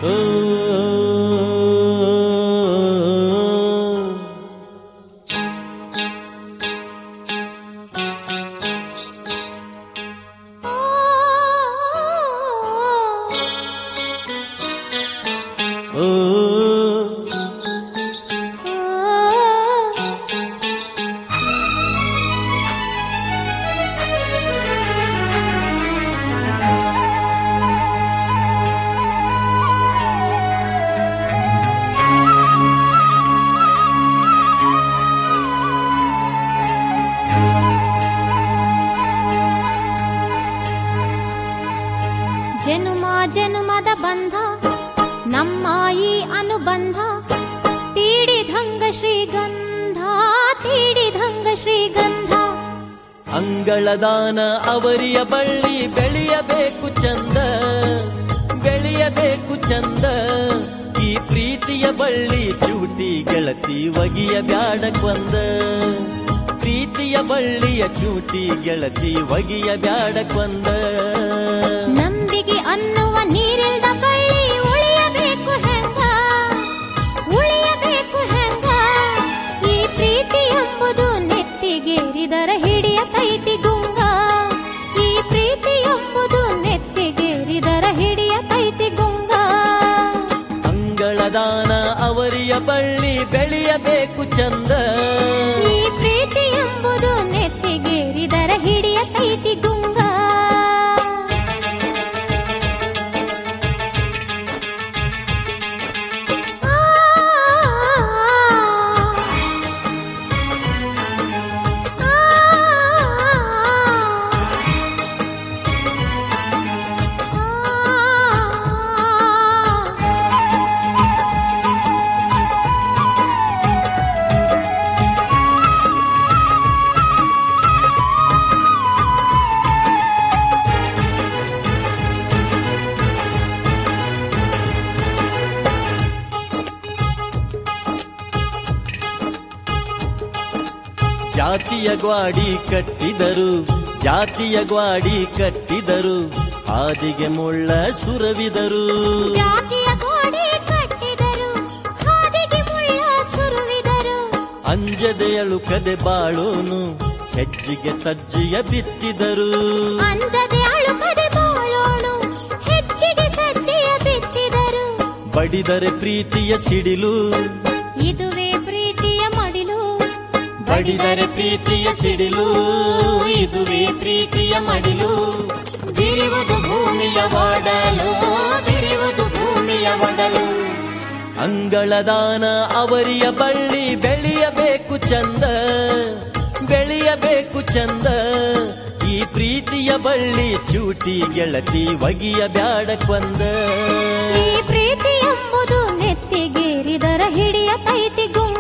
ಜನುಮ ಜನುಮದ ಬಂಧ ನಮ್ಮ ಈ ಅನುಬಂಧ ತೀಡಿದಂಗ ಶ್ರೀಗಂಧ ತೀಡಿದಂಗ ಶ್ರೀಗಂಧ ಅಂಗಳದಾನ ಅವರಿಯ ಬಳ್ಳಿ ಬೆಳೆಯಬೇಕು ಚಂದ ಬೆಳೆಯಬೇಕು ಚಂದ ಈ ಪ್ರೀತಿಯ ಬಳ್ಳಿ ಚೂಟಿ ಗೆಳತಿ ಒಗಿಯ ಬ್ಯಾಡ ಕೊಂದ ಪ್ರೀತಿಯ ಬಳ್ಳಿಯ ಚೂಟಿ ಗೆಳತಿ ಒಗಿಯ ಬ್ಯಾಡ ಕೊಂದ ನಂಬಿಗೆ ಅನ್ನುವ ನೀರಿಲ್ದ ಬಳ್ಳಿ ಉಳಿಯಬೇಕು ಹೆಂಗ ಉಳಿಯಬೇಕು ಹೆಂಗ ಈ ಪ್ರೀತಿ ಎಂಬುದು ನೆತ್ತಿಗೇರಿದರ ಹಿಡಿಯ ಕೈತಿ ಗುಂಗ ಈ ಪ್ರೀತಿ ಎಂಬುದು ನೆತ್ತಿಗೇರಿದರ ಹಿಡಿಯ ಕೈತಿ ಗುಂಗ ಅಂಗಳದಾನ ಅವರಿಯ ಬಳ್ಳಿ ಬೆಳೆಯಬೇಕು ಚಂದ ಈ ಪ್ರೀತಿ ಎಂಬುದು ನೆತ್ತಿಗೇರಿದರ ಹಿಡಿಯ ಕೈತಿ ಗುಂಗ ಆ, ಆ, ಆ. ಜಾತಿಯ ಗ್ವಾಡಿ ಕಟ್ಟಿದರು ಜಾತಿಯ ಗ್ವಾಡಿ ಕಟ್ಟಿದರು ಹಾದಿಗೆ ಮುಳ್ಳ ಸುರವಿದರು ಜಾತಿಯ ಗೋಡೆ ಕಟ್ಟಿದರು ಹಾದಿಗೆ ಮುಳ್ಳ ಸುರುವಿದರು ಅಂಜದೆ ಅಳುಕದೆ ಬಾಳೋನು ಹೆಜ್ಜಿಗೆ ಸಜ್ಜಿಯ ಬಿತ್ತಿದರು ಅಂಜದೆ ಅಳುಕದೆ ಬಾಳೋಣು ಹೆಚ್ಚಿಗೆ ಸಜ್ಜೆಯ ಬಿತ್ತಿದರು ಬಡಿದರೆ ಪ್ರೀತಿಯ ಸಿಡಿಲು ಇದುವೇ ಪ್ರೀತಿಯ ಮಡಿಲು ಬಡಿದರೆ ಪ್ರೀತಿಯ ಸಿಡಿಲು ಇದುವೇ ಪ್ರೀತಿಯ ಮಡಿಲು ಬಿರಿವುದು ಭೂಮಿಯ ಒಡಲು ಬಿರಿವುದು ಭೂಮಿಯ ಒಡಲು ಅಂಗಳದಾನ ಅವರಿಯ ಬಳ್ಳಿ ಬೆಳೆಯಬೇಕು ಚಂದ ಬೆಳೆಯಬೇಕು ಚಂದ ಈ ಪ್ರೀತಿಯ ಬಳ್ಳಿ ಚೂಟಿ ಗೆಳತಿ ಒಗಿಯ ಬ್ಯಾಡ ಕೊಂದ ಈ ಪ್ರೀತಿ ಎಂಬುದು ನೆತ್ತಿಗೇರಿದರ ಹಿಡಿಯ ಕೈತಿ ಗುಂಗ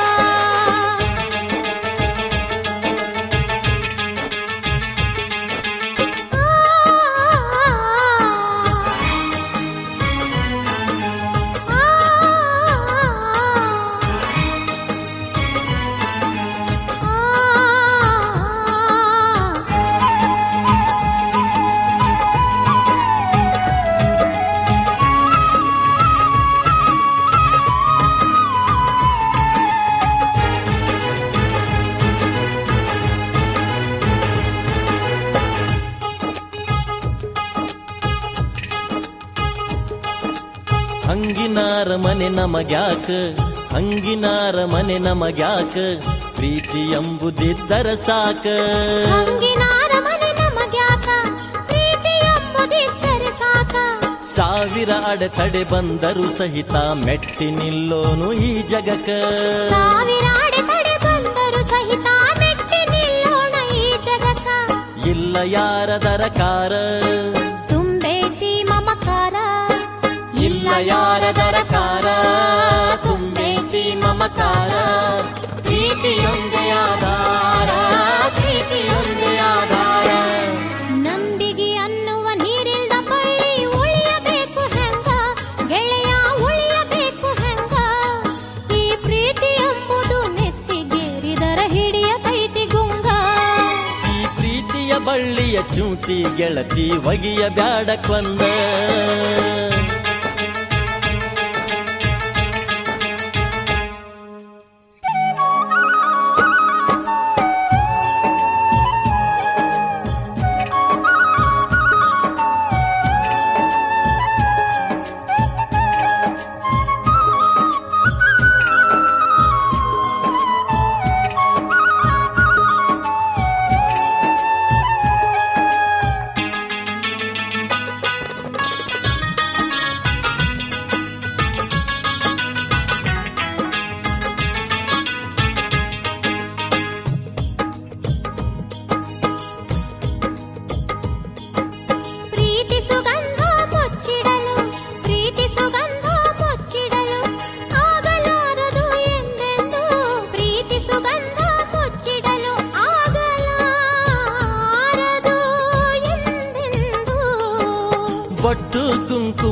ಹಂಗಿನಾರ ಮನೆ ನಮಗ್ಯಾಕ ಹಂಗಿನಾರ ಮನೆ ನಮಗ್ಯಾಕ ಪ್ರೀತಿ ಎಂಬುದಿದ್ದರ ಸಾಕ ಹಂಗಿನಾರ ಮನೆ ನಮಗ್ಯಾಕ ಪ್ರೀತಿ ಎಂಬುದಿದ್ದರೆ ಸಾಕ ಸಾವಿರ ಅಡೆತಡೆ ಬಂದರು ಸಹಿತ ಮೆಟ್ಟಿ ನಿಲ್ಲೋನು ಈ ಜಗಕ ಸಾವಿರ ಅಡೆತಡೆ ಬಂದರು ಸಹಿತ ಮೆಟ್ಟಿ ನಿಲ್ಲೋಣ ಈ ಜಗತ್ತ ಇಲ್ಲ ಯಾರ ದರಕಾರ ತುಂಬೈತಿ ಮಮಕಾರ ಇಲ್ಲ ಯಾರ ದರಕಾರ ತುಂಬೈತಿ ಮಮಕಾರ ಪ್ರೀತಿಯೊಂದೇ ಆಧಾರ ಪ್ರೀತಿಯೊಂದೇ ಆಧಾರ ನಂಬಿಗೆ ಅನ್ನುವ ನೀರಿಲ್ದ ಬಳ್ಳಿ ಉಳಿಯಬೇಕು ಹೆಂಗ ಗೆಳೆಯ ಉಳಿಯಬೇಕು ಹೆಂಗ ಈ ಪ್ರೀತಿ ಎಂಬುದು ನೆತ್ತಿಗೇರಿದರ ಹಿಡಿಯ ಕೈತಿ ಗುಂಗ ಈ ಪ್ರೀತಿಯ ಬಳ್ಳಿಯ ಚೂಟಿ ಗೆಳತಿ ಒಗಿಯ ಬ್ಯಾಡ ಕೊಂದ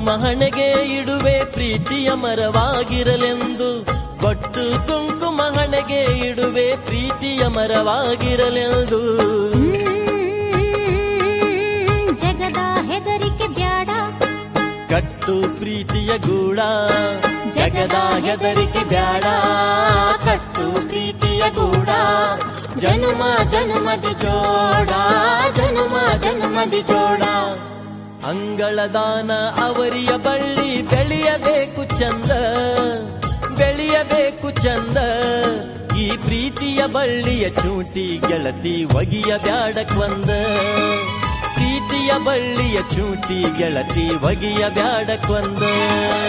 ಹಣೆಗೆ ಇಡುವೆ ಪ್ರೀತಿಯ ಮರವಾಗಿರಲೆಂದು ಬಟ್ಟು ಕುಂಕುಮ ಹಣೆಗೆ ಇಡುವೆ ಪ್ರೀತಿಯ ಮರವಾಗಿರಲೆಂದು ಜಗದ ಹೆದರಿಕೆ ಬ್ಯಾಡ ಕಟ್ಟು ಪ್ರೀತಿಯ ಗೂಡ ಜಗದ ಹೆದರಿಕೆ ಬ್ಯಾಡ ಕಟ್ಟು ಪ್ರೀತಿಯ ಗೂಡ ಜನುಮ ಜನುಮದಿ ಜೋಡ ಜನುಮ ಜನುಮದಿ ಜೋಡ ಅಂಗಳದಾನ ಅವರಿಯ ಬಳ್ಳಿ ಬೆಳೆಯಬೇಕು ಚಂದ ಬೆಳೆಯಬೇಕು ಚಂದ ಈ ಪ್ರೀತಿಯ ಬಳ್ಳಿಯ ಚೂಟಿ ಗೆಳತಿ ಒಗಿಯ ಬ್ಯಾಡಕ್ವಂದ ಪ್ರೀತಿಯ ಬಳ್ಳಿಯ ಚೂಟಿ ಗೆಳತಿ ಒಗಿಯ ಬ್ಯಾಡಕ್ವಂದ